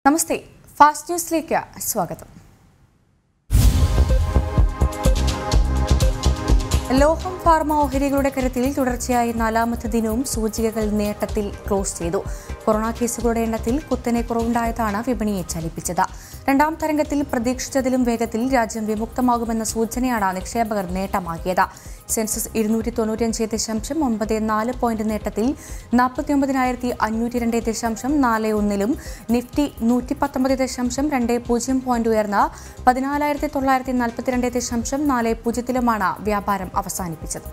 നമസ്തേ fast ന്യൂസിലേക്ക് സ്വാഗതം ലോഹം ഫാർമ ഓഹരികളുടെ കരുത്തിൽ തുടർച്ചയായി നാലാമത്തെ ദിനവും സൂചികകൾ നേട്ടത്തിൽ ക്ലോസ് ചെയ്തു കൊറോണ കേസുകളുടെ എണ്ണത്തിൽ കുത്തനെ കുറവുണ്ടായതാണ് വിപണിയെ ചലിപ്പിച്ചത് രണ്ടാം തരംഗത്തിൽ പ്രതീക്ഷിച്ചതിലും വേഗത്തിൽ രാജ്യം വിമുക്തമാകുമെന്ന സൂചനയാണ് നിക്ഷേപകർ നേട്ടമാക്കിയത് സെൻസസ് ഇരുന്നൂറ്റി തൊണ്ണൂറ്റിയഞ്ച് ദശാംശം ഒൻപത് നാല് പോയിന്റ് നേട്ടത്തിൽ നാൽപ്പത്തിയൊമ്പതിനായിരത്തി അഞ്ഞൂറ്റി രണ്ട് ദശാംശം നാല് ഒന്നിലും നിഫ്റ്റി നൂറ്റി പത്തൊമ്പത് ദശാംശം രണ്ട് പൂജ്യം പോയിന്റ് ഉയർന്ന് പതിനാലായിരത്തി തൊള്ളായിരത്തി നാൽപ്പത്തിരണ്ട് ദശാംശം നാല് പൂജ്യത്തിലുമാണ് വ്യാപാരം അവസാനിപ്പിച്ചത്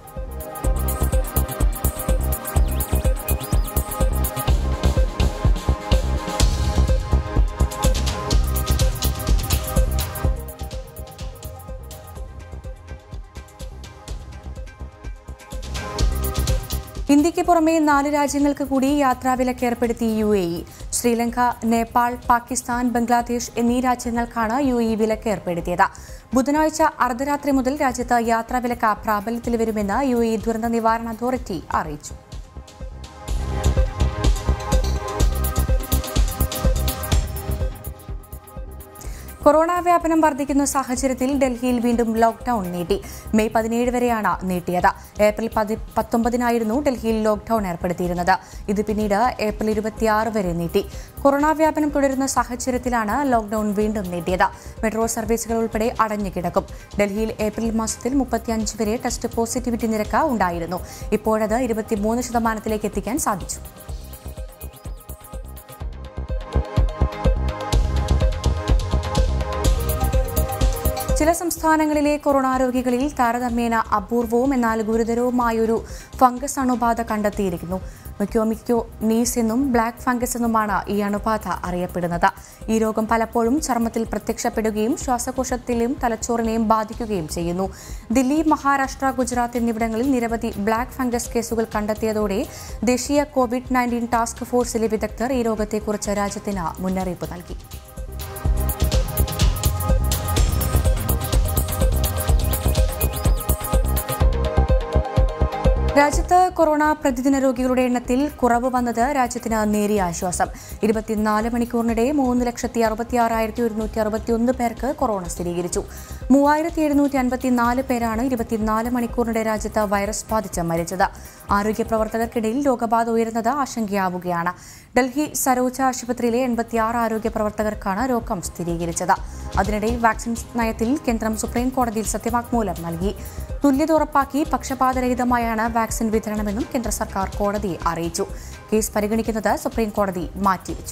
ഇന്ത്യക്ക് പുറമെ നാല് രാജ്യങ്ങൾക്ക് കൂടി യാത്രാവിലക്ക് ഏർപ്പെടുത്തി U A E Sri Lanka Nepal Pakistan Bangladesh എന്നീ രാജ്യങ്ങൾക്കാണ് യു എ ഇ വിലക്ക് ഏർപ്പെടുത്തിയത് ബുധനാഴ്ച അർദ്ധരാത്രി മുതൽ രാജ്യത്ത് യാത്രാവിലക്ക് പ്രാബല്യത്തിൽ വരുമെന്ന് യു എ ഇ ദുരന്ത നിവാരണ അതോറിറ്റി അറിയിച്ചു കൊറോണ വ്യാപനം വർദ്ധിക്കുന്ന സാഹചര്യത്തിൽ ഡൽഹിയിൽ വീണ്ടും ലോക്ഡൌൺ നീട്ടി മെയ് പതിനേഴ് വരെയാണ് നീട്ടിയത് ഏപ്രിൽ പതി പത്തൊമ്പതിനായിരുന്നു ഡൽഹിയിൽ ലോക്ഡൌൺ ഏർപ്പെടുത്തിയിരുന്നത് ഇത് പിന്നീട് ഏപ്രിൽ ഇരുപത്തിയാറ് വരെ നീട്ടി കൊറോണ വ്യാപനം തുടരുന്ന സാഹചര്യത്തിലാണ് ലോക്ഡൌൺ വീണ്ടും നീട്ടിയത് മെട്രോ സർവീസുകൾ ഉൾപ്പെടെ അടഞ്ഞു കിടക്കും ഡൽഹിയിൽ ഏപ്രിൽ മാസത്തിൽ മുപ്പത്തിയഞ്ച് വരെ ടെസ്റ്റ് പോസിറ്റിവിറ്റി നിരക്ക് ഉണ്ടായിരുന്നു ഇപ്പോഴത് ഇരുപത്തിമൂന്ന് ശതമാനത്തിലേക്ക് എത്തിക്കാൻ സാധിച്ചു ചില സംസ്ഥാനങ്ങളിലെ കൊറോണ രോഗികളിൽ താരതമ്യേന അപൂർവവും എന്നാൽ ഗുരുതരവുമായൊരു ഫംഗസ് അണുബാധ കണ്ടെത്തിയിരിക്കുന്നു മിക്കോമിക്കോ നീസ് എന്നും ബ്ലാക്ക് ഫംഗസ് എന്നുമാണ് ഈ അണുബാധ അറിയപ്പെടുന്നത് ഈ രോഗം പലപ്പോഴും ചർമ്മത്തിൽ പ്രത്യക്ഷപ്പെടുകയും ശ്വാസകോശത്തിലെയും തലച്ചോറിനെയും ബാധിക്കുകയും ചെയ്യുന്നു ദില്ലി മഹാരാഷ്ട്ര ഗുജറാത്ത് എന്നിവിടങ്ങളിൽ നിരവധി ബ്ലാക്ക് ഫംഗസ് കേസുകൾ കണ്ടെത്തിയതോടെ ദേശീയ കോവിഡ് നയൻറ്റീൻ ടാസ്ക് ഫോഴ്സിലെ വിദഗ്ധർ ഈ രോഗത്തെക്കുറിച്ച് രാജ്യത്തിന് മുന്നറിയിപ്പ് നൽകി രാജ്യത്ത് കൊറോണ പ്രതിദിന രോഗികളുടെ എണ്ണത്തിൽ കുറവ് വന്നത് രാജ്യത്തിന് നേരിയ ആശ്വാസം ഇരുപത്തിനാല് മണിക്കൂറിനിടെ മൂന്ന് ലക്ഷത്തി അറുപത്തിയാറായിരത്തി ഒരുന്നൂറ്റി അറുപത്തിയൊന്ന് പേർക്ക് കൊറോണ സ്ഥിരീകരിച്ചു മൂവായിരത്തി എഴുന്നൂറ്റി അൻപത്തിനാല് പേരാണ് ഇരുപത്തിനാല് മണിക്കൂറിനിടെ രാജ്യത്ത് വൈറസ് ബാധിച്ച് മരിച്ചത് ആരോഗ്യ പ്രവർത്തകർക്കിടയിൽ രോഗബാധ ഉയരുന്നത് ആശങ്കയാവുകയാണ് ഡൽഹി സരോജ ആശുപത്രിയിലെ എൺപത്തിയാറ് ആരോഗ്യ പ്രവർത്തകർക്കാണ് രോഗം സ്ഥിരീകരിച്ചത് അതിനിടെ വാക്സിൻ നയത്തിൽ കേന്ദ്രം സുപ്രീം കോടതിയിൽ സത്യവാങ്മൂലം നൽകി തുല്യത ഉറപ്പാക്കി പക്ഷപാതരഹിതമായാണ് വാക്സിൻ വിതരണമെന്നും കേന്ദ്ര സർക്കാർ കോടതിയെ അറിയിച്ചു കേസ് പരിഗണിക്കുന്നത് സുപ്രീം കോടതി മാറ്റിവെച്ചു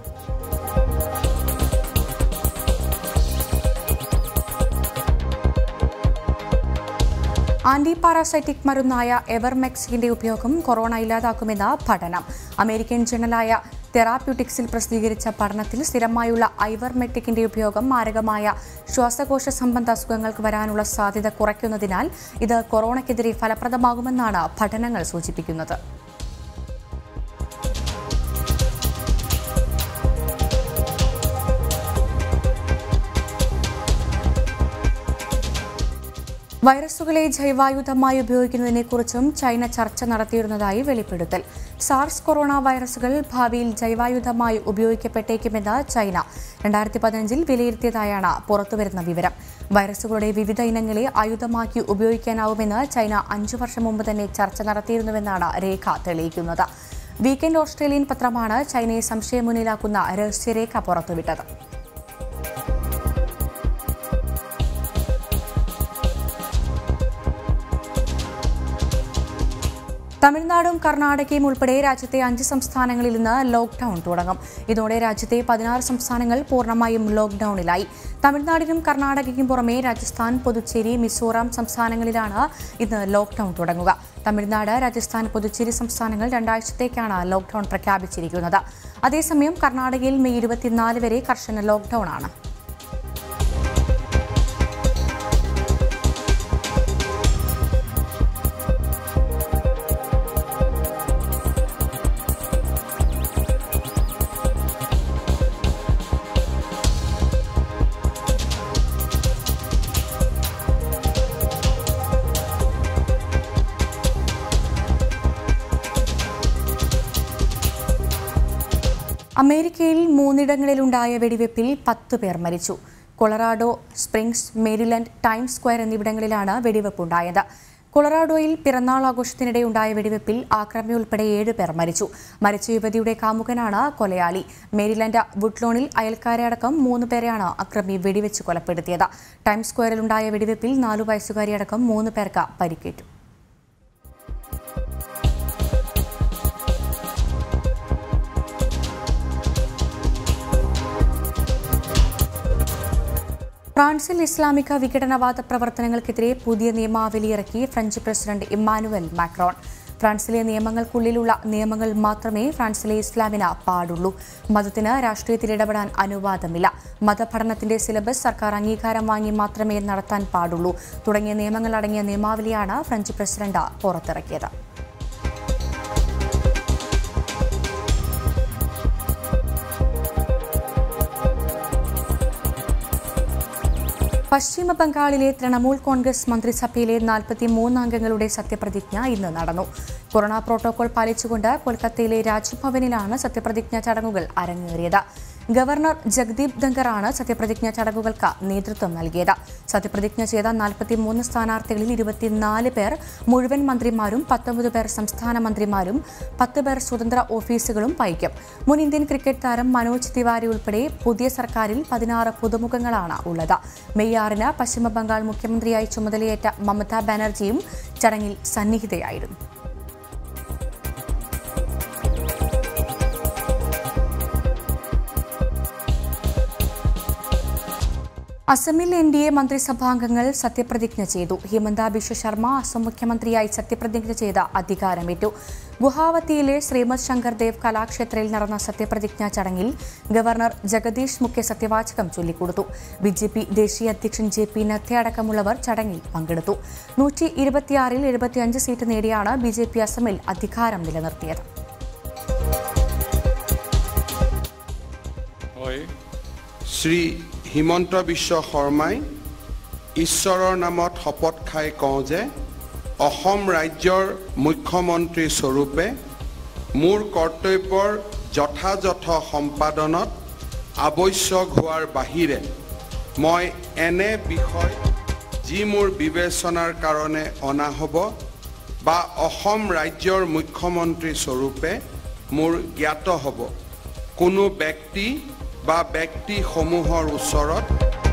ആന്റി പാരാസൈറ്റിക് മരുന്നായ എവർമെക്സിന്റെ ഉപയോഗം കൊറോണ ഇല്ലാതാക്കുമെന്ന് പഠനം അമേരിക്കൻ ജേണലായ തെറാപ്യൂട്ടിക്സിൽ പ്രസിദ്ധീകരിച്ച പഠനത്തിൽ സ്ഥിരമായുള്ള ഐവർമെറ്റിക്കിന്റെ ഉപയോഗം മാരകമായ ശ്വാസകോശ സംബന്ധ അസുഖങ്ങൾക്ക് വരാനുള്ള സാധ്യത കുറയ്ക്കുന്നതിനാൽ ഇത് കൊറോണയ്ക്കെതിരെ ഫലപ്രദമാകുമെന്നാണ് പഠനങ്ങൾ സൂചിപ്പിക്കുന്നത് വൈറസുകളെ ജൈവായുധമായി ഉപയോഗിക്കുന്നതിനെക്കുറിച്ചും ചൈന ചർച്ച നടത്തിയിരുന്നതായി വെളിപ്പെടുത്തൽ സാർസ് കൊറോണ വൈറസുകൾ ഭാവിയിൽ ജൈവായുധമായി ഉപയോഗിക്കപ്പെട്ടേക്കുമെന്ന് ചൈന രണ്ടായിരത്തി പതിനഞ്ചിൽ വിലയിരുത്തിയതായാണ് പുറത്തുവരുന്ന വിവരം വൈറസുകളുടെ വിവിധ ഇനങ്ങളെ ആയുധമാക്കി ഉപയോഗിക്കാനാവുമെന്ന് ചൈന അഞ്ചു വർഷം മുമ്പ് തന്നെ ചർച്ച നടത്തിയിരുന്നുവെന്നാണ് രേഖ തെളിയിക്കുന്നത് വീക്കെൻഡ് ഓസ്ട്രേലിയൻ പത്രമാണ് ചൈനയെ സംശയമുന്നിലാക്കുന്ന രഹസ്യരേഖ പുറത്തുവിട്ടത് തമിഴ്നാടും കർണാടകയും ഉൾപ്പെടെ രാജ്യത്തെ അഞ്ച് സംസ്ഥാനങ്ങളിൽ ഇന്ന് ലോക്ഡൌൺ തുടങ്ങും ഇതോടെ രാജ്യത്തെ പതിനാറ് സംസ്ഥാനങ്ങൾ പൂർണ്ണമായും ലോക്ഡൌണിലായി തമിഴ്നാടിനും കർണാടകയ്ക്കും പുറമെ രാജസ്ഥാൻ പുതുച്ചേരി മിസോറാം സംസ്ഥാനങ്ങളിലാണ് ഇന്ന് ലോക്ഡൌൺ തുടങ്ങുക തമിഴ്നാട് രാജസ്ഥാൻ പുതുച്ചേരി സംസ്ഥാനങ്ങൾ രണ്ടാഴ്ചത്തേക്കാണ് ലോക്ഡൌൺ പ്രഖ്യാപിച്ചിരിക്കുന്നത് അതേസമയം കർണാടകയിൽ മെയ് ഇരുപത്തിനാല് വരെ കർശന ലോക്ഡൌൺ ആണ് അമേരിക്കയിൽ മൂന്നിടങ്ങളിലുണ്ടായ വെടിവെപ്പിൽ പത്ത് പേർ മരിച്ചു Colorado Springs Maryland Times Square എന്നിവിടങ്ങളിലാണ് വെടിവെപ്പുണ്ടായത് കൊളറാഡോയിൽ പിറന്നാൾ ആഘോഷത്തിനിടെ ഉണ്ടായ വെടിവെപ്പിൽ ആക്രമി ഉൾപ്പെടെ ഏഴ് പേർ മരിച്ചു മരിച്ച യുവതിയുടെ കാമുകനാണ് കൊലയാളി മേരിലൻഡ് വുഡ്ലോണിൽ അയൽക്കാരെ അടക്കം മൂന്ന് പേരെയാണ് അക്രമി വെടിവെച്ച് കൊലപ്പെടുത്തിയത് ടൈംസ് സ്ക്വയറിലുണ്ടായ വെടിവെപ്പിൽ നാലു വയസ്സുകാരിയടക്കം മൂന്ന് പേർക്ക് പരിക്കേറ്റു ഫ്രാൻസിൽ ഇസ്ലാമിക വിഘടനവാദ പ്രവർത്തനങ്ങൾക്കെതിരെ പുതിയ നിയമാവലി ഇറക്കി ഫ്രഞ്ച് പ്രസിഡന്റ് ഇമ്മാനുവൽ മാക്രോൺ ഫ്രാൻസിലെ നിയമങ്ങൾക്കുള്ളിലുള്ള നിയമങ്ങൾ മാത്രമേ ഫ്രാൻസിലെ ഇസ്ലാമിന് പാടുള്ളൂ മതത്തിന് രാഷ്ട്രീയത്തിൽ ഇടപെടാൻ അനുവാദമില്ല മതപഠനത്തിന്റെ സിലബസ് സർക്കാർ അംഗീകാരം വാങ്ങി മാത്രമേ നടത്താൻ പാടുള്ളൂ തുടങ്ങിയ നിയമങ്ങൾ അടങ്ങിയ നിയമാവലിയാണ് ഫ്രഞ്ച് പ്രസിഡന്റ് പുറത്തിറക്കിയത് പശ്ചിമ ബംഗാളിലെ തൃണമൂൽ കോൺഗ്രസ് മന്ത്രിസഭയിലെ നാൽപ്പത്തി മൂന്ന് അംഗങ്ങളുടെ സത്യപ്രതിജ്ഞ ഇന്ന് നടന്നു കൊറോണ പ്രോട്ടോകോൾ പാലിച്ചുകൊണ്ട് കൊൽക്കത്തയിലെ രാജ്ഭവനിലാണ് സത്യപ്രതിജ്ഞാ ചടങ്ങുകൾ അരങ്ങേറിയത് ഗവർണർ ജഗ്ദീപ് ധങ്കറാണ് സത്യപ്രതിജ്ഞാ ചടങ്ങുകൾക്ക് നേതൃത്വം നൽകിയത് സത്യപ്രതിജ്ഞ ചെയ്ത നാൽപ്പത്തിമൂന്ന് സ്ഥാനാർത്ഥികളിൽ ഇരുപത്തിനാല് പേർ മുഴുവൻ മന്ത്രിമാരും പത്തൊമ്പത് പേർ സംസ്ഥാന മന്ത്രിമാരും പത്ത് പേർ സ്വതന്ത്ര ഓഫീസുകളും വഹിക്കും മുൻ ഇന്ത്യൻ ക്രിക്കറ്റ് താരം മനോജ് തിവാരി ഉൾപ്പെടെ പുതിയ സർക്കാരിൽ പതിനാറ് പുതുമുഖങ്ങളാണ് ഉള്ളത് മെയ് ആറിന് പശ്ചിമബംഗാൾ മുഖ്യമന്ത്രിയായി ചുമതലയേറ്റ മമതാ ബാനർജിയും ചടങ്ങിൽ സന്നിഹിതയായിരുന്നു അസമിൽ എൻ ഡി എ മന്ത്രിസഭാംഗങ്ങൾ സത്യപ്രതിജ്ഞ ചെയ്തു ഹിമന്ത ബിശ്വ ശർമ്മ അസം മുഖ്യമന്ത്രിയായി സത്യപ്രതിജ്ഞ ചെയ്ത് അധികാരമേറ്റു ഗുവാഹത്തിയിലെ ശ്രീമദ് ശങ്കർ ദേവ് കലാക്ഷേത്രയിൽ നടന്ന സത്യപ്രതിജ്ഞാ ചടങ്ങിൽ ഗവർണർ ജഗദീഷ് മുഖ്യ സത്യവാചകം ചൊല്ലിക്കൊടുത്തു ബി ജെ പി ദേശീയ അധ്യക്ഷൻ ജെ പി നദ്ദ അടക്കമുള്ളവർ ചടങ്ങിൽ പങ്കെടുത്തു നൂറ്റി ഇരുപത്തിയാറിൽ എഴുപത്തിയഞ്ച് സീറ്റ് നേടിയാണ് ബി ജെ പി അസമിൽ അധികാരം നിലനിർത്തിയത് হয় শ্ৰী হিমন্ত বিশ্ব শৰ্মাই ঈশ্বৰৰ নামত শপত খাই কওঁ যে অসম ৰাজ্যৰ মুখ্যমন্ত্ৰী স্বৰূপে মোৰ কৰ্তব্যৰ যথাযথ সম্পাদনত আৱশ্যক হোৱাৰ বাহিৰে মই এনে বিষয় যি মোৰ বিবেচনাৰ কাৰণে অনা হ'ব বা অসম ৰাজ্যৰ মুখ্যমন্ত্ৰী স্বৰূপে মোৰ জ্ঞাত হ'ব কোনো ব্যক্তি বা ব্যক্তিসমূহৰ ওচৰত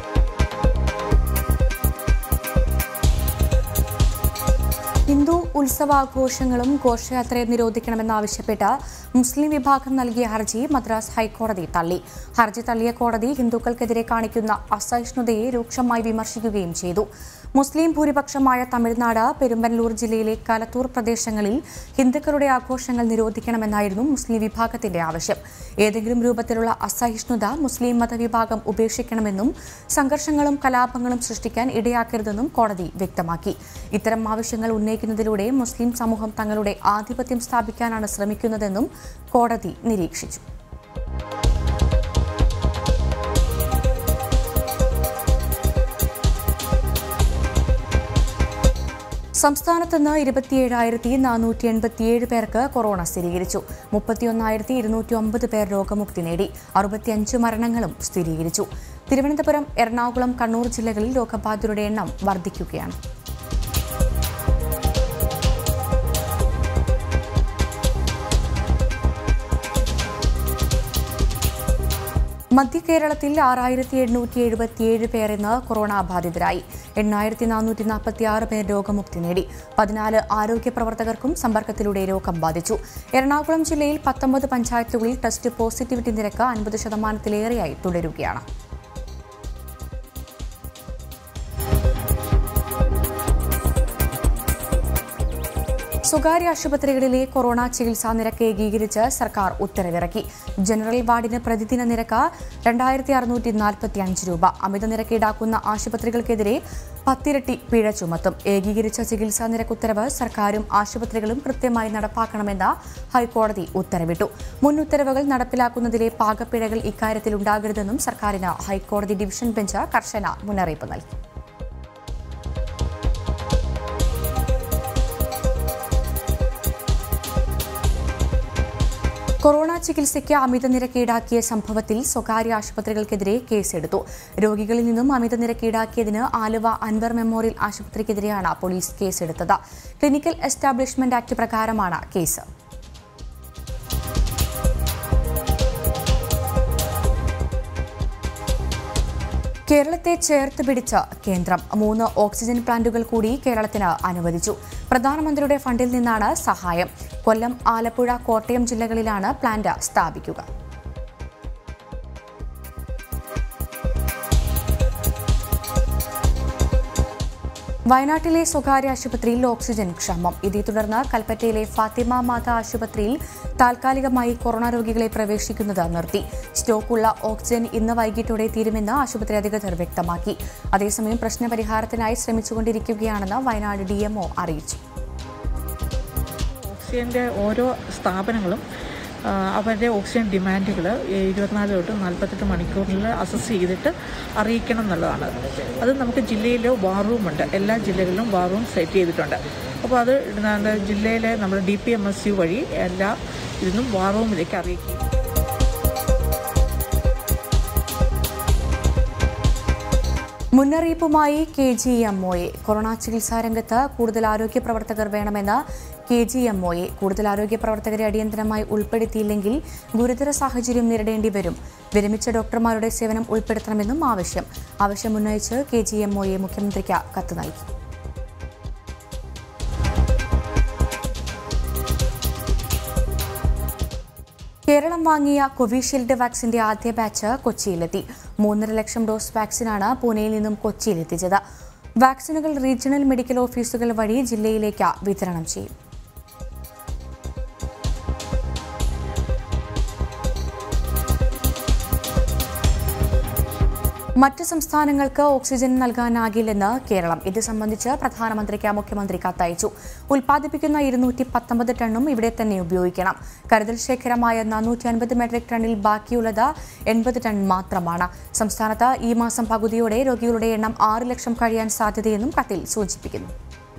ഹിന്ദു ഉത്സവാഘോഷങ്ങളും ഘോഷയാത്രയും നിരോധിക്കണമെന്നാവശ്യപ്പെട്ട് മുസ്ലിം വിഭാഗം നൽകിയ ഹർജി മദ്രാസ് ഹൈക്കോടതി തള്ളി ഹർജി തള്ളിയ കോടതി ഹിന്ദുക്കൾക്കെതിരെ കാണിക്കുന്ന അസഹിഷ്ണുതയെ രൂക്ഷമായി വിമർശിക്കുകയും ചെയ്തു മുസ്ലിം ഭൂരിപക്ഷമായ തമിഴ്നാട് പെരുമ്പല്ലൂർ ജില്ലയിലെ കലത്തൂർ പ്രദേശങ്ങളിൽ ഹിന്ദുക്കളുടെ ആഘോഷങ്ങൾ നിരോധിക്കണമെന്നായിരുന്നു മുസ്ലിം വിഭാഗത്തിന്റെ ആവശ്യം ഏതെങ്കിലും രൂപത്തിലുള്ള അസഹിഷ്ണുത മുസ്ലിം മതവിഭാഗം ഉപേക്ഷിക്കണമെന്നും സംഘർഷങ്ങളും കലാപങ്ങളും സൃഷ്ടിക്കാൻ ഇടയാക്കരുതെന്നും കോടതി വ്യക്തമാക്കി ഇത്തരം ആവശ്യങ്ങൾ ഉന്നയിക്കുന്നതിലൂടെ മുസ്ലിം സമൂഹം തങ്ങളുടെ ആധിപത്യം സ്ഥാപിക്കാനാണ് ശ്രമിക്കുന്നതെന്നും കോടതി നിരീക്ഷിച്ചു സംസ്ഥാനത്ത് നിന്ന് ഇരുപത്തിയേഴായിരത്തി നാനൂറ്റി എൺപത്തിയേഴ് പേർക്ക് കൊറോണ സ്ഥിരീകരിച്ചു മുപ്പത്തിയൊന്നായിരത്തി ഇരുന്നൂറ്റി ഒമ്പത് പേർ രോഗമുക്തി നേടി അറുപത്തിയഞ്ച് മരണങ്ങളും സ്ഥിരീകരിച്ചു തിരുവനന്തപുരം എറണാകുളം കണ്ണൂർ ജില്ലകളിൽ രോഗബാധിതരുടെ എണ്ണം വർദ്ധിക്കുകയാണ് മധ്യ കേരളത്തിൽ ആറായിരത്തി എണ്ണൂറ്റി എഴുപത്തിയേഴ് പേർ ഇന്ന് കൊറോണ ബാധിതരായി എണ്ണായിരത്തി നാനൂറ്റി നാൽപ്പത്തി ആറ് പേർ രോഗമുക്തി നേടി പതിനാല് ആരോഗ്യ പ്രവർത്തകർക്കും സമ്പർക്കത്തിലൂടെ രോഗം ബാധിച്ചു എറണാകുളം ജില്ലയിൽ പത്തൊമ്പത് പഞ്ചായത്തുകളിൽ ടെസ്റ്റ് പോസിറ്റിവിറ്റി നിരക്ക് അൻപത് ശതമാനത്തിലേറെയായി തുടരുകയാണ് സ്വകാര്യ ആശുപത്രികളിലെ കൊറോണ ചികിത്സാ നിരക്ക് ഏകീകരിച്ച് സർക്കാർ ഉത്തരവിറക്കി ജനറൽ വാർഡിന് പ്രതിദിന നിരക്ക് രണ്ടായിരത്തി അറുന്നൂറ്റി നാൽപ്പത്തി അഞ്ച് രൂപ അമിത നിരക്ക് ഈടാക്കുന്ന ആശുപത്രികൾക്കെതിരെ പത്തിരട്ടി പിഴ ചുമത്തും ഏകീകരിച്ച ചികിത്സാ നിരക്ക് ഉത്തരവ് സർക്കാരും ആശുപത്രികളും കൃത്യമായി നടപ്പാക്കണമെന്ന് ഹൈക്കോടതി ഉത്തരവിട്ടു മുൻ ഉത്തരവുകൾ നടപ്പിലാക്കുന്നതിലെ പാകപ്പിഴകൾ ഇക്കാര്യത്തിൽ ഉണ്ടാകരുതെന്നും സർക്കാരിന് ഹൈക്കോടതി ഡിവിഷൻ ബെഞ്ച് കർശന മുന്നറിയിപ്പ് നൽകി കൊറോണ ചികിത്സയ്ക്ക് അമിത നിരക്ക് ഈടാക്കിയ സംഭവത്തിൽ സ്വകാര്യ ആശുപത്രികൾക്കെതിരെ കേസെടുത്തു രോഗികളിൽ നിന്നും അമിത നിരക്ക് ഈടാക്കിയതിന് ആലുവ അൻവർ മെമ്മോറിയൽ ആശുപത്രിക്കെതിരെയാണ് പോലീസ് കേസെടുത്തത് ക്ലിനിക്കൽ എസ്റ്റാബ്ലിഷ്മെന്റ് ആക്ട് പ്രകാരമാണ് കേസ് കേരളത്തെ ചേർത്ത് പിടിച്ച കേന്ദ്രം മൂന്ന് ഓക്സിജൻ പ്ലാന്റുകൾ കൂടി കേരളത്തിന് അനുവദിച്ചു പ്രധാനമന്ത്രിയുടെ ഫണ്ടിൽ നിന്നാണ് സഹായം കൊല്ലം ആലപ്പുഴ കോട്ടയം ജില്ലകളിലാണ് പ്ലാന്റ് സ്ഥാപിക്കുക വയനാട്ടിലെ സ്വകാര്യ ആശുപത്രിയിൽ ഓക്സിജൻ ക്ഷാമം ഇതേ തുടർന്ന് കൽപ്പറ്റയിലെ ഫാത്തിമ മാത ആശുപത്രിയിൽ താൽക്കാലികമായി കൊറോണ രോഗികളെ പ്രവേശിക്കുന്നത് നിർത്തി സ്റ്റോക്കുള്ള ഓക്സിജൻ ഇന്ന് വൈകിട്ടോടെ തീരുമെന്ന് ആശുപത്രി അധികൃതർ വ്യക്തമാക്കി അതേസമയം പ്രശ്നപരിഹാരത്തിനായി ശ്രമിച്ചുകൊണ്ടിരിക്കുകയാണെന്ന് വയനാട് ഡിഎംഒ അറിയിച്ചു ഓക്സിജൻ്റെ ഓരോ സ്ഥാപനങ്ങളും ആ, അവരുടെ ഓക്സിജൻ ഡിമാൻഡുകൾ ഇരുപത്തിനാല് തൊട്ട് നാൽപ്പത്തെട്ട് മണിക്കൂറിൽ അസസ് ചെയ്തിട്ട് അറിയിക്കണം എന്നുള്ളതാണ് അത് നമുക്ക് ജില്ലയിൽ വാർ റൂമുണ്ട് എല്ലാ ജില്ലകളിലും വാർ റൂം സെറ്റ് ചെയ്തിട്ടുണ്ട് അപ്പോൾ അത് ഇടുന്ന ജില്ലയിലെ നമ്മുടെ D P M S U വഴി എല്ലാ ഇതിനും വാർ റൂമിലേക്ക് അറിയിക്കും മുന്നറിയിപ്പുമായി K G M O A corona ചികിത്സാ രംഗത്ത് കൂടുതൽ ആരോഗ്യ പ്രവർത്തകർ വേണമെന്ന് K G M O A കൂടുതൽ ആരോഗ്യ പ്രവർത്തകരെ അടിയന്തരമായി ഉൾപ്പെടുത്തിയില്ലെങ്കിൽ ഗുരുതര സാഹചര്യം നേരിടേണ്ടി വരും വിരമിച്ച ഡോക്ടർമാരുടെ സേവനം ഉൾപ്പെടുത്തണമെന്നും ആവശ്യം ആവശ്യം ഉന്നയിച്ച് K G M O A മുഖ്യമന്ത്രിക്ക് കത്ത് നൽകി കേരളം വാങ്ങിയ കോവിഷീൽഡ് വാക്സിന്റെ ആദ്യ ബാച്ച് കൊച്ചിയിലെത്തി മൂന്നര ലക്ഷം ഡോസ് വാക്സിനാണ് പൂനെയിൽ നിന്നും കൊച്ചിയിലെത്തിച്ചത് വാക്സിനുകൾ റീജിയണൽ മെഡിക്കൽ ഓഫീസുകൾ വഴി ജില്ലയിലേക്ക് വിതരണം ചെയ്യും മറ്റ് സംസ്ഥാനങ്ങൾക്ക് ഓക്സിജൻ നൽകാനാകില്ലെന്ന് കേരളം ഇത് സംബന്ധിച്ച് പ്രധാനമന്ത്രിക്ക് മുഖ്യമന്ത്രി കത്തയച്ചു ഉൽപ്പാദിപ്പിക്കുന്ന ഇരുന്നൂറ്റി പത്തൊമ്പത് ടണ്ണും ഇവിടെ തന്നെ ഉപയോഗിക്കണം കരുതൽ ശേഖരമായ നാനൂറ്റി അൻപത് മെട്രിക് ടണ്ണിൽ ബാക്കിയുള്ളത് എൺപത് ടൺ മാത്രമാണ് സംസ്ഥാനത്ത് ഈ മാസം പകുതിയോടെ രോഗികളുടെ എണ്ണം ആറ് ലക്ഷം കഴിയാൻ സാധ്യതയെന്നും കത്തിൽ സൂചിപ്പിക്കുന്നു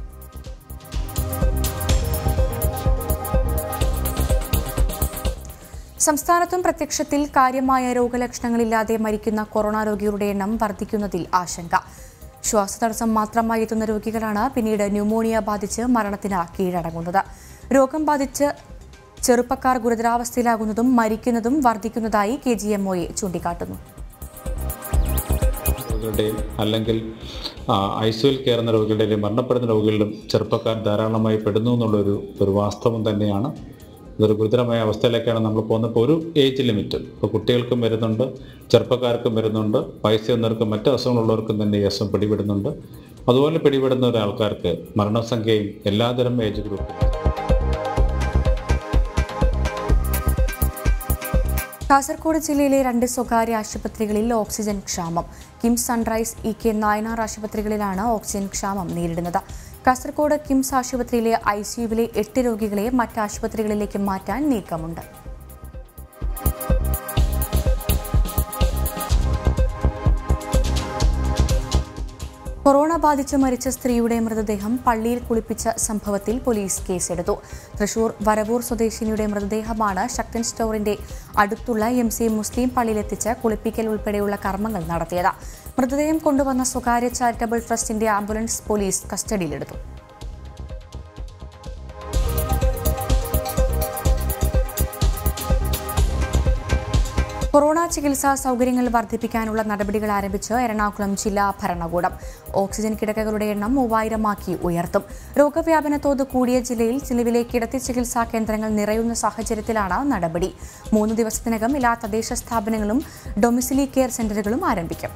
സംസ്ഥാനത്തും പ്രത്യക്ഷത്തിൽ കാര്യമായ രോഗലക്ഷണങ്ങളില്ലാതെ മരിക്കുന്ന കൊറോണ രോഗികളുടെ എണ്ണം വർദ്ധിക്കുന്നതിൽ ആശങ്ക ശ്വാസതടസ്സം മാത്രമായി എത്തുന്ന രോഗികളാണ് പിന്നീട് ന്യൂമോണിയ ബാധിച്ച് മരണത്തിന് കീഴടങ്ങുന്നത് രോഗം ബാധിച്ച് ചെറുപ്പക്കാർ ഗുരുതരാവസ്ഥയിലാകുന്നതും മരിക്കുന്നതും വർദ്ധിക്കുന്നതായി കെ ജി എം ഒയെ ചൂണ്ടിക്കാട്ടുന്നു രോഗികളുടെയും അല്ലെങ്കിൽ ഐ സിയുൽ കയറുന്ന രോഗികളുടെയും മരണപ്പെടുന്ന രോഗികളിലും ചെറുപ്പക്കാർ ധാരാളമായി പെടുന്നു എന്നുള്ളൊരു ഒരു വാസ്തവം തന്നെയാണ് ഇതൊരു ഗുരുതരമായ അവസ്ഥയിലേക്കാണ് നമ്മൾ പോകുന്നത് ഇപ്പോൾ ഒരു ഏജ് ലിമിറ്റ് ഇപ്പോൾ കുട്ടികൾക്കും വരുന്നുണ്ട് ചെറുപ്പക്കാർക്കും വരുന്നുണ്ട് വയസ്സ് വന്നവർക്കും മറ്റ് അസുഖങ്ങളുള്ളവർക്കും തന്നെ ഈ അസുഖം പിടിപെടുന്നുണ്ട് അതുപോലെ പിടിപെടുന്ന ഒരാൾക്കാർക്ക് മരണസംഖ്യയും എല്ലാതരം ഏജ് ഗ്രൂപ്പിലും കാസർഗോഡ് ജില്ലയിലെ രണ്ട് സ്വകാര്യ ആശുപത്രികളിൽ ഓക്സിജൻ ക്ഷാമം കിംസ് സൺറൈസ് ഇ കെ നായനാർ ആശുപത്രികളിലാണ് ഓക്സിജൻ ക്ഷാമം നേരിടുന്നത് കാസർഗോഡ് കിംസ് ആശുപത്രിയിലെ ഐ സിയുവിലെ എട്ട് രോഗികളെ മറ്റ് ആശുപത്രികളിലേക്ക് മാറ്റാൻ നീക്കമുണ്ട് കൊറോണ ബാധിച്ച് മരിച്ച സ്ത്രീയുടെ മൃതദേഹം പള്ളിയിൽ കുളിപ്പിച്ച സംഭവത്തിൽ പോലീസ് കേസെടുത്തു തൃശൂർ വരവൂർ സ്വദേശിനിയുടെ മൃതദേഹമാണ് ശക്തൻ സ്റ്റോറിന്റെ അടുത്തുള്ള എം സി മുസ്ലിം പള്ളിയിലെത്തിച്ച് കുളിപ്പിക്കൽ ഉൾപ്പെടെയുള്ള കർമ്മങ്ങൾ നടത്തിയത് മൃതദേഹം കൊണ്ടുവന്ന സ്വകാര്യ ചാരിറ്റബിൾ ട്രസ്റ്റിന്റെ ആംബുലൻസ് പോലീസ് കസ്റ്റഡിയിലെടുത്തു കൊറോണ ചികിത്സാ സൗകര്യങ്ങൾ വർദ്ധിപ്പിക്കാനുള്ള നടപടികൾ ആരംഭിച്ച് എറണാകുളം ജില്ലാ ഭരണകൂടം ഓക്സിജൻ കിടക്കകളുടെ എണ്ണം മൂവായിരമാക്കി ഉയർത്തും രോഗവ്യാപന തോത് കൂടിയ ജില്ലയിൽ നിലവിലെ കിടത്തി ചികിത്സാ കേന്ദ്രങ്ങൾ നിറയുന്ന സാഹചര്യത്തിലാണ് നടപടി മൂന്ന് ദിവസത്തിനകം എല്ലാ തദ്ദേശ സ്ഥാപനങ്ങളും ഡൊമിസിലി കെയർ സെന്ററുകളും ആരംഭിക്കും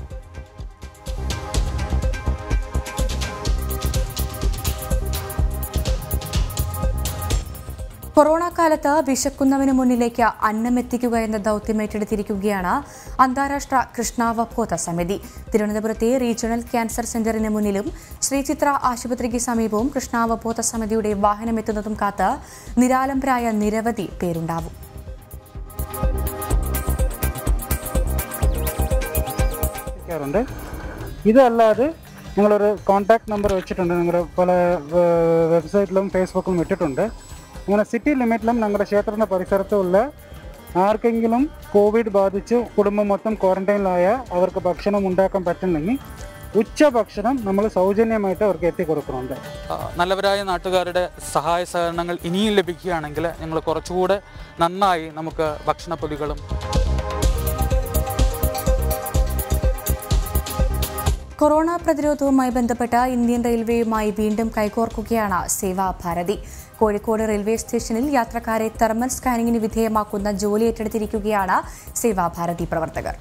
കൊറോണ കാലത്ത് വിശക്കുന്നവന് മുന്നിലേക്ക് അന്നം എത്തിക്കുക എന്ന ദൗത്യം ഏറ്റെടുത്തിരിക്കുകയാണ് അന്താരാഷ്ട്ര കൃഷ്ണാവബോധ സമിതി തിരുവനന്തപുരത്തെ റീജിയണൽ ക്യാൻസർ സെന്ററിന് മുന്നിലും ശ്രീചിത്ര ആശുപത്രിക്ക് സമീപവും കൃഷ്ണാവബോധ സമിതിയുടെ വാഹനം എത്തുന്നതും കാത്ത് നിരാലംബരായ നിരവധി പേരുണ്ടാവും ാറുണ്ട് ഇതല്ലാതെ ഞങ്ങളൊരു കോൺടാക്ട് നമ്പർ വെച്ചിട്ടുണ്ട് നിങ്ങളുടെ പല വെബ്സൈറ്റിലും ഫേസ്ബുക്കിലും ഇട്ടിട്ടുണ്ട് അങ്ങനെ സിറ്റി ലിമിറ്റിലും ഞങ്ങളുടെ ക്ഷേത്രത്തിൻ്റെ പരിസരത്തുള്ള ആർക്കെങ്കിലും കോവിഡ് ബാധിച്ച് കുടുംബം മൊത്തം ക്വാറന്റൈനിലായ അവർക്ക് ഭക്ഷണം ഉണ്ടാക്കാൻ പറ്റുന്നെങ്കിൽ ഉച്ചഭക്ഷണം നമ്മൾ സൗജന്യമായിട്ട് അവർക്ക് എത്തിക്കൊടുക്കുന്നുണ്ട് ആ, നല്ലവരായ നാട്ടുകാരുടെ സഹായ സഹകരണങ്ങൾ ഇനിയും ലഭിക്കുകയാണെങ്കിൽ ഞങ്ങൾ കുറച്ചുകൂടെ നന്നായി നമുക്ക് ഭക്ഷണപ്പൊതികളും കൊറോണ പ്രതിരോധവുമായി ബന്ധപ്പെട്ട ഇന്ത്യൻ റെയിൽവേയുമായി വീണ്ടും കൈകോർക്കുകയാണ് സേവാഭാരതി കോഴിക്കോട് റെയിൽവേ സ്റ്റേഷനിൽ യാത്രക്കാരെ തെർമൽ സ്കാനിങ്ങിന് വിധേയമാക്കുന്ന ജോലി ഏറ്റെടുത്തിരിക്കുകയാണ് സേവാഭാരതി പ്രവർത്തകർ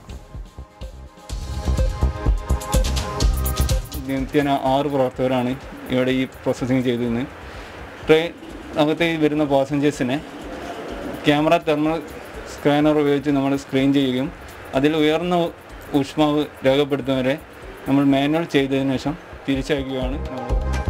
നിത്യേന ആറ് പ്രവർത്തകരാണ് ഇവിടെ ഈ പ്രോസസ്സിങ് ചെയ്തിരുന്നത് ട്രെയിൻ അകത്തെ ഈ വരുന്ന പാസഞ്ചേഴ്സിനെ ക്യാമറ തെർമൽ സ്കാനർ ഉപയോഗിച്ച് നമ്മൾ സ്ക്രീൻ ചെയ്യുകയും അതിൽ ഉയർന്ന ഊഷ്മാവ് രേഖപ്പെടുത്തുന്നവരെ നമ്മൾ മാനുവൽ ചെയ്തതിനു ശേഷം തിരിച്ചയക്കുകയാണ് നമ്മൾ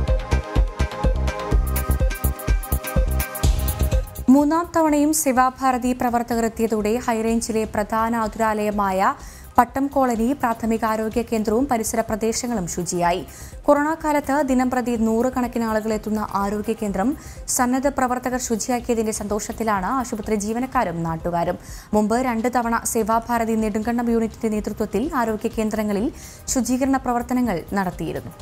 മൂന്നാം തവണയും സേവാഭാരതി പ്രവർത്തകർ എത്തിയതോടെ ഹൈറേഞ്ചിലെ പ്രധാന ആതുരാലയമായ പട്ടം കോളനി പ്രാഥമികാരോഗ്യ കേന്ദ്രവും പരിസര പ്രദേശങ്ങളും ശുചിയായി കൊറോണ കാലത്ത് ദിനംപ്രതി നൂറുകണക്കിന് ആളുകൾ എത്തുന്ന ആരോഗ്യ കേന്ദ്രം സന്നദ്ധ പ്രവർത്തകർ ശുചിയാക്കിയതിന്റെ സന്തോഷത്തിലാണ് ആശുപത്രി ജീവനക്കാരും നാട്ടുകാരും മുമ്പ് രണ്ട് തവണ സേവാഭാരതി നെടുങ്കണ്ടം യൂണിറ്റിന്റെ നേതൃത്വത്തിൽ ആരോഗ്യ കേന്ദ്രങ്ങളിൽ ശുചീകരണ പ്രവർത്തനങ്ങൾ നടത്തിയിരുന്നു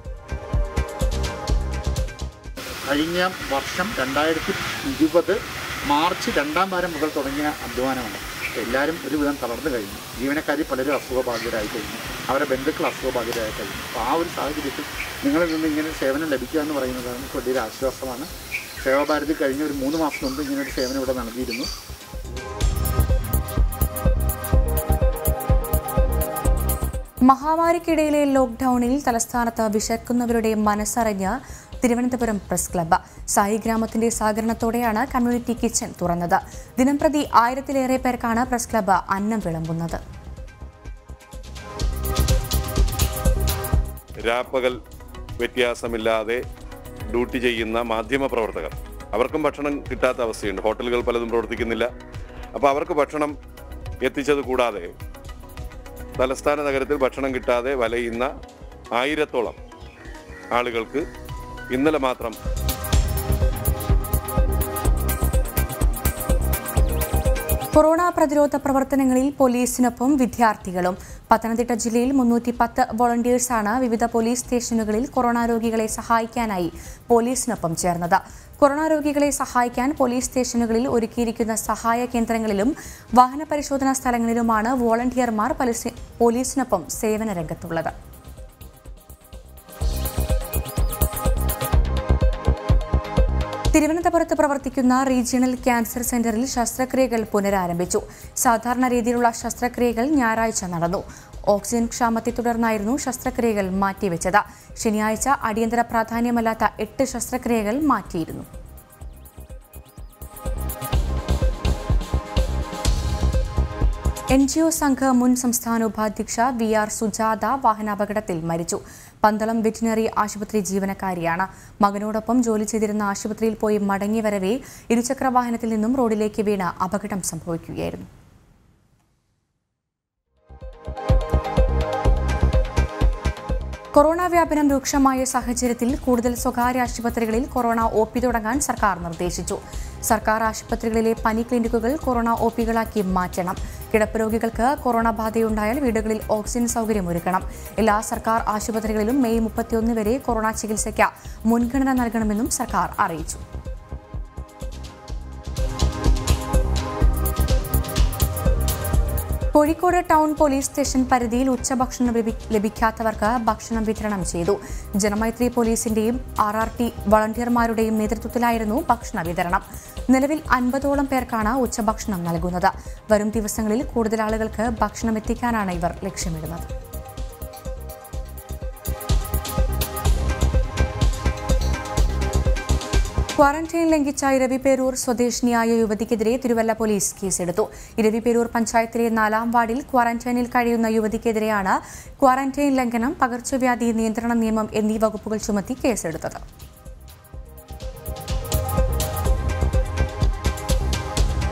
കഴിഞ്ഞ വർഷം രണ്ടായിരത്തി ഇരുപത് മാർച്ച് രണ്ടാം വാരം മുതൽ തുടങ്ങിയ അധ്വാനമാണ് എല്ലാവരും ഒരുവിധം തളർന്നു കഴിഞ്ഞു ജീവനക്കാരി പലരും അസുഖബാധിതരായി കഴിഞ്ഞു അവരുടെ ബന്ധുക്കൾ അസുഖബാധിതരായി കഴിഞ്ഞു അപ്പോൾ ആ ഒരു സാഹചര്യത്തിൽ നിങ്ങളിൽ നിന്ന് ഇങ്ങനെ ഒരു സേവനം ലഭിക്കുക എന്ന് പറയുന്നത് നമുക്ക് വലിയൊരു ആശ്വാസമാണ് സേവാഭാരതി കഴിഞ്ഞ ഒരു മൂന്ന് മാസം മുമ്പ് ഇങ്ങനെ ഒരു സേവനം ഇവിടെ നൽകിയിരുന്നു മഹാമാരിക്കിടയിലെ ലോക്ക്ഡൌണിൽ തലസ്ഥാനത്ത് വിശക്കുന്നവരുടെ മനസ്സറിഞ്ഞ് തിരുവനന്തപുരം പ്രസ് ക്ലബ്ബ് സായി ഗ്രാമത്തിന്റെ സഹകരണത്തോടെയാണ് കമ്മ്യൂണിറ്റി കിച്ചൺ തുറന്നത് ദിനംപ്രതി ആയിരത്തിലേറെ പേർക്കാണ് പ്രസ് ക്ലബ്ബ് അന്നം വിളമ്പുന്നത് രാപ്പകൽ വ്യത്യാസമില്ലാതെ ഡ്യൂട്ടി ചെയ്യുന്ന മാധ്യമ പ്രവർത്തകർ അവർക്കും ഭക്ഷണം കിട്ടാത്ത അവസ്ഥയുണ്ട് ഹോട്ടലുകൾ പലതും പ്രവർത്തിക്കുന്നില്ല അപ്പോൾ അവർക്ക് ഭക്ഷണം എത്തിച്ചത് കൂടാതെ തലസ്ഥാന നഗരത്തിൽ ഭക്ഷണം കിട്ടാതെ വലയുന്ന ആയിരത്തോളം ആളുകൾക്ക് ഇന്നലെ മാത്രം കൊറോണ പ്രതിരോധ പ്രവർത്തനങ്ങളിൽ പോലീസിനൊപ്പം വിദ്യാർത്ഥികളും പത്തനംതിട്ട ജില്ലയിൽ മുന്നൂറ്റി പത്ത് വോളണ്ടിയേഴ്സാണ് വിവിധ പോലീസ് സ്റ്റേഷനുകളിൽ കൊറോണ രോഗികളെ സഹായിക്കാനായി പോലീസിനൊപ്പം ചേർന്നത് കൊറോണ രോഗികളെ സഹായിക്കാൻ പോലീസ് സ്റ്റേഷനുകളിൽ ഒരുക്കിയിരിക്കുന്ന സഹായ കേന്ദ്രങ്ങളിലും വാഹന പരിശോധനാ സ്ഥലങ്ങളിലുമാണ് വോളണ്ടിയർമാർ പോലീസി- പോലീസിനൊപ്പം സേവന രംഗത്തുള്ളത് തിരുവനന്തപുരത്ത് പ്രവർത്തിക്കുന്ന റീജിയണൽ ക്യാൻസർ സെന്ററിൽ ശസ്ത്രക്രിയകൾ പുനരാരംഭിച്ചു സാധാരണ രീതിയിലുള്ള ശസ്ത്രക്രിയകൾ ഞായറാഴ്ച നടന്നു ഓക്സിജൻ ക്ഷാമത്തെ തുടർന്നായിരുന്നു ശസ്ത്രക്രിയകൾ മാറ്റിവെച്ചത് ശനിയാഴ്ച അടിയന്തര പ്രാധാന്യമല്ലാത്ത എട്ട് ശസ്ത്രക്രിയകൾ മാറ്റിയിരുന്നു എൻ ജി ഒ സംഘ മുൻ സംസ്ഥാന ഉപാധ്യക്ഷ വി ആർ സുജാത വാഹനാപകടത്തിൽ മരിച്ചു പന്തളം വെറ്റിനറി ആശുപത്രി ജീവനക്കാരിയാണ് മകനോടൊപ്പം ജോലി ചെയ്തിരുന്ന ആശുപത്രിയിൽ പോയി മടങ്ങി വരവേ ഇരുചക്ര വാഹനത്തിൽ നിന്നും റോഡിലേക്ക് വീണ് അപകടം സംഭവിക്കുകയായിരുന്നു കൊറോണ വ്യാപനം രൂക്ഷമായ സാഹചര്യത്തിൽ കൂടുതൽ സ്വകാര്യ ആശുപത്രികളിൽ കൊറോണ ഒ പി തുടങ്ങാൻ സർക്കാർ നിർദ്ദേശിച്ചു സർക്കാർ ആശുപത്രികളിലെ പനി ക്ലിനിക്കുകൾ കൊറോണ ഒ പികളാക്കി മാറ്റണം കിടപ്പ് രോഗികൾക്ക് കൊറോണ ബാധയുണ്ടായാൽ വീടുകളിൽ ഓക്സിജൻ സൗകര്യം ഒരുക്കണം എല്ലാ സർക്കാർ ആശുപത്രികളിലും മെയ് മുപ്പത്തിയൊന്ന് വരെ കൊറോണ ചികിത്സയ്ക്ക് മുൻഗണന നൽകണമെന്നും സർക്കാർ അറിയിച്ചു കോഴിക്കോട് ടൗൺ പോലീസ് സ്റ്റേഷൻ പരിധിയിൽ ഉച്ചഭക്ഷണം ലഭി- ലഭിക്കാത്തവർക്ക് ഭക്ഷണം വിതരണം ചെയ്തു ജനമൈത്രി പോലീസിന്റെയും ആർ ആർ ടി വളണ്ടിയർമാരുടെയും നേതൃത്വത്തിലായിരുന്നു ഭക്ഷണ വിതരണം നിലവിൽ അൻപതോളം പേർക്കാണ് ഉച്ചഭക്ഷണം നൽകുന്നത് വരും ദിവസങ്ങളിൽ കൂടുതൽ ആളുകൾക്ക് ഭക്ഷണം എത്തിക്കാനാണ് ഇവർ ലക്ഷ്യമിടുന്നത് ക്വാറന്റൈൻ ലംഘിച്ച ഇരവിപേരൂർ സ്വദേശിനിയായ യുവതിക്കെതിരെ തിരുവല്ല പോലീസ് കേസെടുത്തു ഇരവിപേരൂർ പഞ്ചായത്തിലെ നാലാം വാർഡിൽ ക്വാറന്റൈനിൽ കഴിയുന്ന യുവതിക്കെതിരെയാണ് ക്വാറന്റൈൻ ലംഘനം പകർച്ചവ്യാധി നിയന്ത്രണ നിയമം എന്നീ വകുപ്പുകൾ ചുമത്തി കേസെടുത്തത്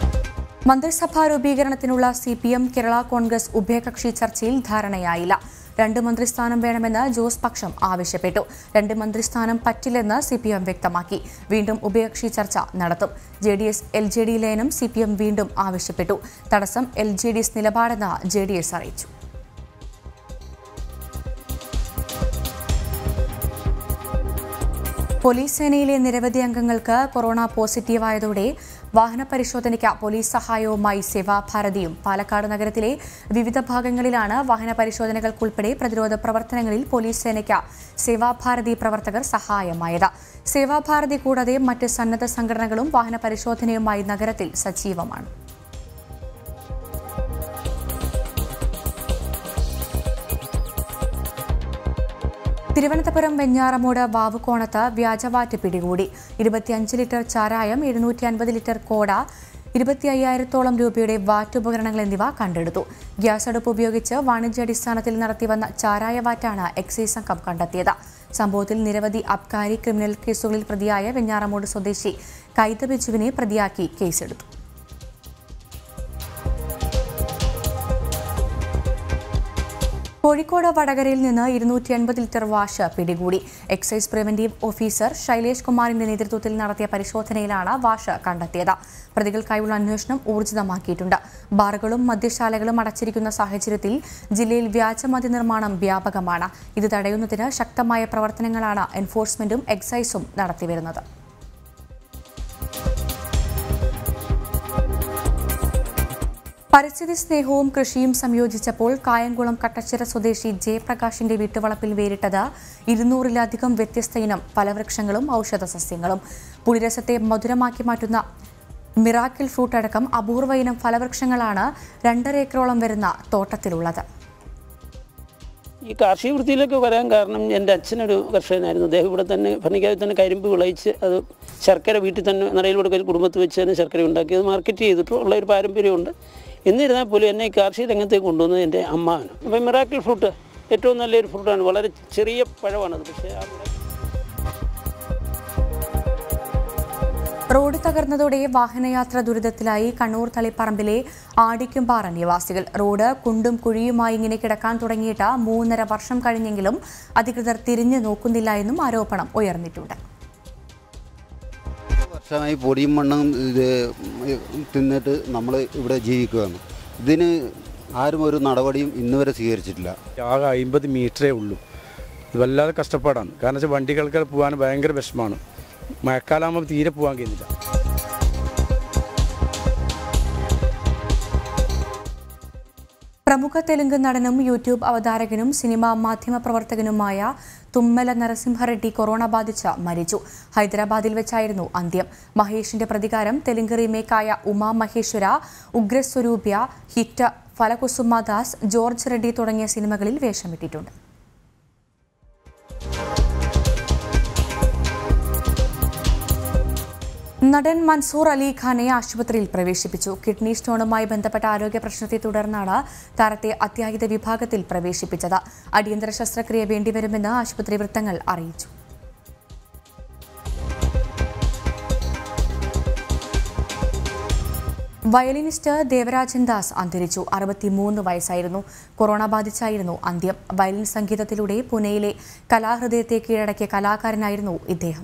മന്ത്രിസഭാ രൂപീകരണത്തിനുള്ള C P M Kerala Congress ഉഭയകക്ഷി ചർച്ചയിൽ ധാരണയായില്ല രണ്ട് മന്ത്രിസ്ഥാനം വേണമെന്ന് ജോസ് പക്ഷം ആവശ്യപ്പെട്ടു രണ്ട് മന്ത്രിസ്ഥാനം പറ്റില്ലെന്ന് സി പി എം വ്യക്തമാക്കി വീണ്ടും ഉഭയകക്ഷി ചർച്ച നടത്തും J D S L J D ലയനം സി പി എം വീണ്ടും ആവശ്യപ്പെട്ടു തടസ്സം എൽ ജെ ഡി എസ് നിലപാടെന്ന് ജെ ഡി എസ് അറിയിച്ചു പോലീസ് സേനയിലെ നിരവധി അംഗങ്ങൾക്ക് കൊറോണ പോസിറ്റീവായതോടെ വാഹന പരിശോധനയ്ക്ക് പോലീസ് സഹായവുമായി സേവാഭാരതിയും പാലക്കാട് നഗരത്തിലെ വിവിധ ഭാഗങ്ങളിലാണ് വാഹന പരിശോധനകൾക്കുൾപ്പെടെ പ്രതിരോധ പ്രവർത്തനങ്ങളിൽ പോലീസ് സേനയ്ക്ക് സേവാഭാരതി പ്രവർത്തകർ സഹായമായത് സേവാഭാരതി കൂടാതെ മറ്റ് സന്നദ്ധ സംഘടനകളും വാഹന പരിശോധനയുമായി നഗരത്തിൽ സജീവമാണ് തിരുവനന്തപുരം വെഞ്ഞാറമൂട് വാവുകോണത്ത് വ്യാജവാറ്റ് പിടികൂടി ഇരുപത്തിയഞ്ച് ലിറ്റർ ചാരായം എഴുന്നൂറ്റി അൻപത് ലിറ്റർ കോട ഇരുപത്തി അയ്യായിരത്തോളം രൂപയുടെ വാറ്റ് ഉപകരണങ്ങൾ എന്നിവ കണ്ടെടുത്തു ഗ്യാസ് അടുപ്പ് ഉപയോഗിച്ച് വാണിജ്യാടിസ്ഥാനത്തിൽ നടത്തിവന്ന ചാരായ വാറ്റാണ് എക്സൈസ് സംഘം കണ്ടെത്തിയത് സംഭവത്തിൽ നിരവധി അബ്കാരി ക്രിമിനൽ കേസുകളിൽ പ്രതിയായ വെഞ്ഞാറമൂട് സ്വദേശി കൈത ബിജുവിനെ പ്രതിയാക്കി കേസെടുത്തു കോഴിക്കോട് വടകരയിൽ നിന്ന് ഇരുന്നൂറ്റി എൺപത് ലിറ്റർ വാഷ് പിടികൂടി എക്സൈസ് പ്രിവന്റീവ് ഓഫീസർ ശൈലേഷ് കുമാറിന്റെ നേതൃത്വത്തിൽ നടത്തിയ പരിശോധനയിലാണ് വാഷ് കണ്ടെത്തിയത് പ്രതികൾക്കായുള്ള അന്വേഷണം ഊർജിതമാക്കിയിട്ടുണ്ട് ബാറുകളും മദ്യശാലകളും അടച്ചിരിക്കുന്ന സാഹചര്യത്തിൽ ജില്ലയിൽ വ്യാജ മദ്യനിർമ്മാണം വ്യാപകമാണ് ഇത് തടയുന്നതിന് ശക്തമായ പ്രവർത്തനങ്ങളാണ് എൻഫോഴ്സ്മെന്റും എക്സൈസും നടത്തിവരുന്നത് പരിസ്ഥിതി സ്നേഹവും കൃഷിയും സംയോജിച്ചപ്പോൾ കായംകുളം കട്ടച്ചിറ സ്വദേശി ജയപ്രകാശിന്റെ വീട്ടുവളപ്പിൽ വേരിട്ടത് ഇരുന്നൂറിലധികം വ്യത്യസ്ത ഇനം ഫലവൃക്ഷങ്ങളും ഔഷധ സസ്യങ്ങളും പുളിരസത്തെ മധുരമാക്കി മാറ്റുന്ന മിറാക്കിൾ ഫ്രൂട്ട് അടക്കം അപൂർവ ഇനം ഫലവൃക്ഷങ്ങളാണ് രണ്ടര ഏക്കറോളം വരുന്ന തോട്ടത്തിലുള്ളത് ഈ കാർഷിക വൃത്തിയിലേക്ക് വരാൻ കാരണം എൻ്റെ അച്ഛനൊരു കർഷകനായിരുന്നു അദ്ദേഹം ഇവിടെ തന്നെ ഭരണിക്കാവിൽ തന്നെ കരിമ്പ് വിളയിച്ച് അത് ശർക്കര വീട്ടിൽ തന്നെ നിറയിലൂടെ കുടുംബത്തിൽ വെച്ച് തന്നെ ശർക്കര ഉണ്ടാക്കി അത് മാർക്കറ്റ് ചെയ്തിട്ട് ഉള്ള ഒരു പാരമ്പര്യമുണ്ട് എന്നിരുന്നാൽ പോലും എന്നെ ഈ കാർഷിക രംഗത്തേക്ക് കൊണ്ടുവന്നത് എൻ്റെ അമ്മാവനാണ് അപ്പോൾ മിറാക്കിൾ ഫ്രൂട്ട് ഏറ്റവും നല്ലൊരു ഫ്രൂട്ടാണ് വളരെ ചെറിയ പഴമാണത് പക്ഷേ ആ റോഡ് തകർന്നതോടെ വാഹനയാത്ര ദുരിതത്തിലായി കണ്ണൂർ തളിപ്പറമ്പിലെ ആടിക്കുംപാറ നിവാസികൾ റോഡ് കുണ്ടും കുഴിയുമായി ഇങ്ങനെ കിടക്കാൻ തുടങ്ങിയിട്ട് മൂന്നര വർഷം കഴിഞ്ഞെങ്കിലും അധികൃതർ തിരിഞ്ഞു നോക്കുന്നില്ല എന്നും ആരോപണം ഉയർന്നിട്ടുണ്ട് വർഷമായി പൊടിയും മണ്ണും ഇത് തിന്നിട്ട് നമ്മൾ ഇവിടെ ജീവിക്കുകയാണ് ഇതിന് ആരും ഒരു നടപടിയും ഇന്ന് വരെ സ്വീകരിച്ചിട്ടില്ല ആകെ അമ്പത് മീറ്ററേ ഉള്ളൂ ഇത് വല്ലാതെ കഷ്ടപ്പാടാണ് കാരണം വെച്ചാൽ വണ്ടികൾക്ക് പോകാൻ ഭയങ്കര വിഷമമാണ് മഴക്കാലാകുമ്പോൾ തീരെ പോകാൻ കഴിയുന്നില്ല പ്രമുഖ തെലുങ്ക് നടനും യൂട്യൂബ് അവതാരകനും സിനിമാ മാധ്യമ പ്രവർത്തകനുമായ തുമ്മല നരസിംഹറെഡ്ഡി കൊറോണ ബാധിച്ച് മരിച്ചു ഹൈദരാബാദിൽ വെച്ചായിരുന്നു അന്ത്യം മഹേഷിന്റെ പ്രതികാരം തെലുങ്ക് റീമേക്കായ ഉമാ മഹേശ്വര ഉഗ്രസ്വരൂപ്യ ഹിറ്റ് ഫലകുസുമദാസ് ജോർജ് റെഡ്ഡി തുടങ്ങിയ സിനിമകളിൽ വേഷമിട്ടിട്ടുണ്ട് നടൻ മൻസൂർ അലി ഖാനെ ആശുപത്രിയിൽ പ്രവേശിപ്പിച്ചു കിഡ്നി സ്റ്റോണുമായി ബന്ധപ്പെട്ട ആരോഗ്യ പ്രശ്നത്തെ തുടർന്നാണ് താരത്തെ അത്യാഹിത വിഭാഗത്തിൽ പ്രവേശിപ്പിച്ചത് അടിയന്തര ശസ്ത്രക്രിയ വേണ്ടിവരുമെന്ന് ആശുപത്രി വൃത്തങ്ങൾ അറിയിച്ചു വയലിനിസ്റ്റ് ദേവരാജൻ ദാസ് അന്തരിച്ചു അറുപത്തിമൂന്ന് വയസ്സായിരുന്നു കൊറോണ ബാധിച്ചായിരുന്നു അന്ത്യം വയലിൻ സംഗീതത്തിലൂടെ പുനെയിലെ കലാഹൃദയത്തെ കീഴടക്കിയ കലാകാരനായിരുന്നു ഇദ്ദേഹം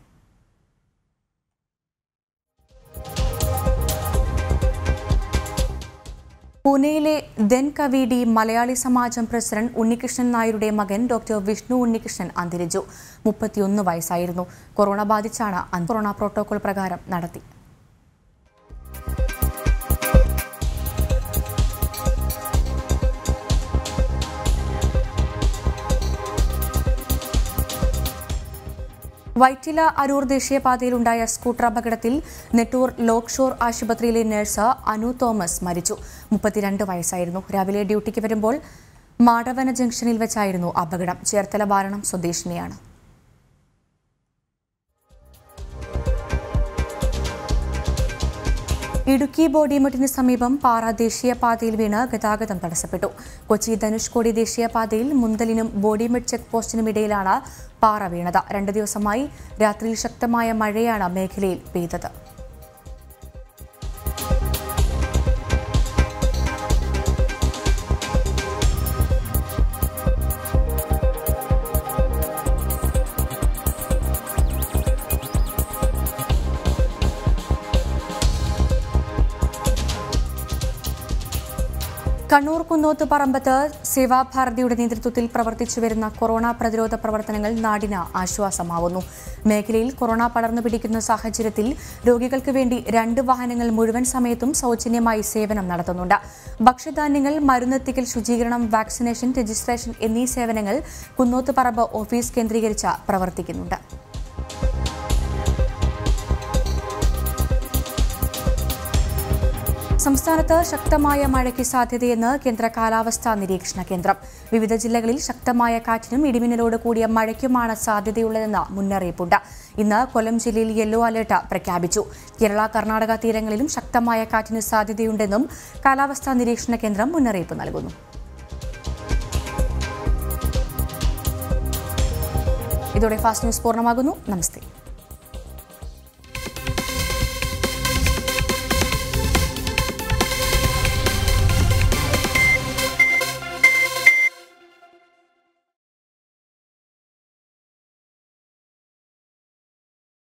പൂനെയിലെ ദെൻ കവീഡി മലയാളി സമാജം പ്രസിഡന്റ് ഉണ്ണികൃഷ്ണൻ നായരുടെ മകൻ ഡോക്ടർ വിഷ്ണു ഉണ്ണികൃഷ്ണൻ അന്തരിച്ചു മുപ്പത്തിയൊന്ന് വയസ്സായിരുന്നു കൊറോണ ബാധിച്ചാണ് അന്ത്യം. കൊറോണ പ്രോട്ടോകോൾ പ്രകാരം നടത്തി വൈറ്റില അരൂർ ദേശീയപാതയിലുണ്ടായ സ്കൂട്ടർ അപകടത്തിൽ നെട്ടൂർ ലോക് ഷോർ ആശുപത്രിയിലെ നഴ്സ് അനു തോമസ് മരിച്ചു മുപ്പത്തിരണ്ട് വയസ്സായിരുന്നു രാവിലെ ഡ്യൂട്ടിക്ക് വരുമ്പോൾ മാടവന ജംഗ്ഷനിൽ വെച്ചായിരുന്നു അപകടം ചേർത്തല വാരണം സ്വദേശിനിയാണ് ഇടുക്കി ബോഡിമെട്ടിന് സമീപം പാറ ദേശീയപാതയിൽ വീണ് ഗതാഗതം തടസ്സപ്പെട്ടു കൊച്ചി ധനുഷ്കോടി ദേശീയപാതയിൽ മുന്തലിനും ബോഡിമെട്ട് ചെക്ക് പോസ്റ്റിനും ഇടയിലാണ് പാറ വീണത് രണ്ട് ദിവസമായി രാത്രിയിൽ ശക്തമായ മഴയാണ് മേഖലയിൽ പെയ്തത് കണ്ണൂർ കുന്നോത്ത് പറമ്പത്ത് സേവാഭാരതിയുടെ നേതൃത്വത്തിൽ പ്രവർത്തിച്ചു വരുന്ന കൊറോണ പ്രതിരോധ പ്രവർത്തനങ്ങൾ നാടിന് ആശ്വാസമാവുന്നു മേഖലയിൽ കൊറോണ പടർന്നു പിടിക്കുന്ന സാഹചര്യത്തിൽ രോഗികൾക്ക് വേണ്ടി രണ്ട് വാഹനങ്ങൾ മുഴുവൻ സമയത്തും സൗജന്യമായി സേവനം നടത്തുന്നുണ്ട് ഭക്ഷ്യധാന്യങ്ങൾ മരുന്നെത്തിക്കൽ ശുചീകരണം വാക്സിനേഷൻ രജിസ്ട്രേഷൻ എന്നീ സേവനങ്ങൾ കുന്നോത്ത് പറമ്പ് ഓഫീസ് കേന്ദ്രീകരിച്ച് പ്രവർത്തിക്കുന്നുണ്ട് സംസ്ഥാനത്ത് ശക്തമായ മഴയ്ക്ക് സാധ്യതയെന്ന് കേന്ദ്ര കാലാവസ്ഥാ നിരീക്ഷണ കേന്ദ്രം വിവിധ ജില്ലകളിൽ ശക്തമായ കാറ്റിനും ഇടിമിന്നലോട് കൂടിയ മഴയ്ക്കുമാണ് സാധ്യതയുള്ളതെന്ന് മുന്നറിയിപ്പുണ്ട് ഇന്ന് കൊല്ലം ജില്ലയിൽ യെല്ലോ അലർട്ട് പ്രഖ്യാപിച്ചു കേരള കർണാടക തീരങ്ങളിലും ശക്തമായ കാറ്റിന് സാധ്യതയുണ്ടെന്നും കാലാവസ്ഥാ നിരീക്ഷണ കേന്ദ്രം മുന്നറിയിപ്പ് നൽകുന്നു ഇതോടെ ഫാസ്റ്റ് ന്യൂസ് പൂർണ്ണമാകുന്നു നമസ്തേ